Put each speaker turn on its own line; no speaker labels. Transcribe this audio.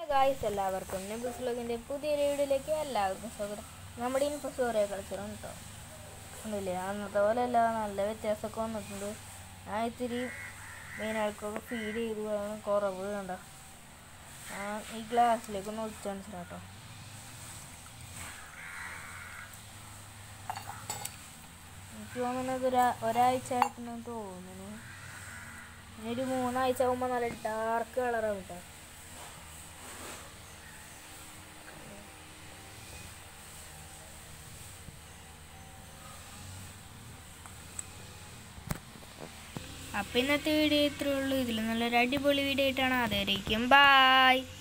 guys എല്ലാവർക്കും നെബിൾസ് വ്ലോഗിൻ്റെ പുതിയൊരു വീഡിയോയിലേക്ക് എല്ലാവർക്കും സ്വാഗതം നമ്മുടെ ഇനിയിപ്പോൾ സോറിയ കളിച്ചിടും കേട്ടോ ഒന്നുമില്ല അന്നത്തെ പോലെ അല്ല നല്ല വ്യത്യാസമൊക്കെ വന്നിട്ടുണ്ട് ഞാൻ ഇത്തിരി മീനുകൾക്കൊക്കെ ഫീഡ് ചെയ്തു അതാണ് കുറവ് കണ്ട ഞാൻ ഈ ഗ്ലാസ്സിലേക്ക് ഒന്ന് ഒഴിച്ചു കാണിച്ചില്ല കേട്ടോ എനിക്ക് തോന്നുന്നത് ഒരു ഒരാഴ്ച ആയിട്ടെന്ന് തോന്നുന്നു ഇനി ഒരു മൂന്നാഴ്ച ആകുമ്പോൾ നല്ല ഡാർക്ക് കളറാവും കേട്ടോ അപ്പം ഇന്നത്തെ വീഡിയോ ഇത്രയേ ഉള്ളൂ ഇതിൽ നല്ലൊരു അടിപൊളി വീഡിയോ ആയിട്ടാണ് അതുവരേക്കും ബായ്